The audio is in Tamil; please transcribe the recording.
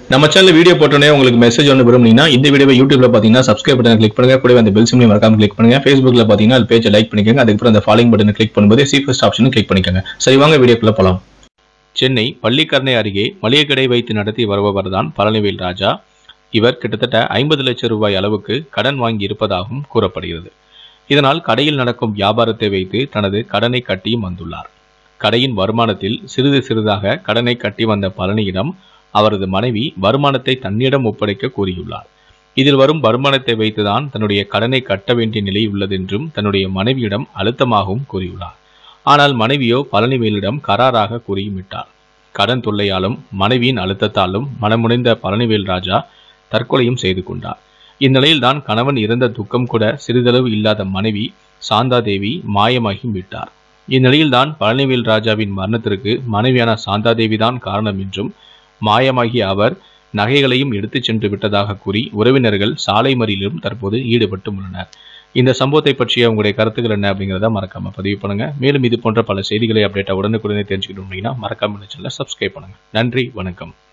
நம்ம சேனல் வீடியோ போட்டோன்னே உங்களுக்கு மெசேஜ் ஒன்று விரும்புனீங்கன்னா இந்த வீடியோவை யூடியூப்ல பார்த்தீங்கன்னா சப்ஸ்கிரைப் பட்டன் கிளிக் பண்ணுங்க கூடவே அந்த பெல் சிம்லையும் மறக்காம கிளிக் பண்ணுங்க ஃபேஸ்புக்ல பார்த்தீங்கன்னா அது பேஜை லைக் பண்ணிக்கோங்க அதுக்கப்புறம் அந்த ஃபாலோயிங் பட்டனை கிளிக் பண்ணும்போது சி ஃபர்ஸ்ட் ஆப்ஷனும் கிளிக் பண்ணிக்கோங்க சரி வாங்க வீடியோக்குள்ள போலாம் சென்னை பள்ளிக்கரணை அருகே மளிகை கடை வைத்து நடத்தி வருபவர் தான் பழனிவேல் ராஜா இவர் கிட்டத்தட்ட ஐம்பது லட்சம் ரூபாய் அளவுக்கு கடன் வாங்கி இருப்பதாகவும் கூறப்படுகிறது இதனால் கடையில் நடக்கும் வியாபாரத்தை வைத்து தனது கடனை கட்டியும் வந்துள்ளார் கடையின் வருமானத்தில் சிறிது சிறிதாக கடனை கட்டி வந்த பழனியிடம் அவரது மனைவி வருமானத்தை தன்னிடம் ஒப்படைக்க கூறியுள்ளார் இதில் வரும் வருமானத்தை வைத்துதான் தன்னுடைய கடனை கட்ட வேண்டிய நிலை உள்ளதென்றும் தன்னுடைய மனைவியிடம் அழுத்தமாகவும் கூறியுள்ளார் ஆனால் மனைவியோ பழனிவேலிடம் கராராக கூறியும் விட்டார் கடன் தொல்லையாலும் மனைவியின் அழுத்தத்தாலும் மனமுடைந்த பழனிவேல் ராஜா தற்கொலையும் செய்து கொண்டார் இந்நிலையில்தான் கணவன் இறந்த துக்கம் கூட சிறிதளவு இல்லாத மனைவி சாந்தாதேவி மாயமாகி விட்டார் இந்நிலையில்தான் பழனிவேல் ராஜாவின் மரணத்திற்கு மனைவியான சாந்தாதேவி தான் காரணம் என்றும் மாயமாகிய அவர் நகைகளையும் எடுத்துச் சென்று விட்டதாக கூறி உறவினர்கள் சாலை மறியலிலும் தற்போது ஈடுபட்டு உள்ளனர் இந்த சம்பவத்தை பற்றிய உங்களுடைய கருத்துக்கள் என்ன அப்படிங்கிறத மறக்காம பதிவு பண்ணுங்க மேலும் இது போன்ற பல செய்திகளை அப்டேட்டா உடனுக்குடனே தெரிஞ்சுக்கணும் அப்படின்னா மறக்காம இந்த சேனலை சப்ஸ்கிரைப் பண்ணுங்க நன்றி வணக்கம்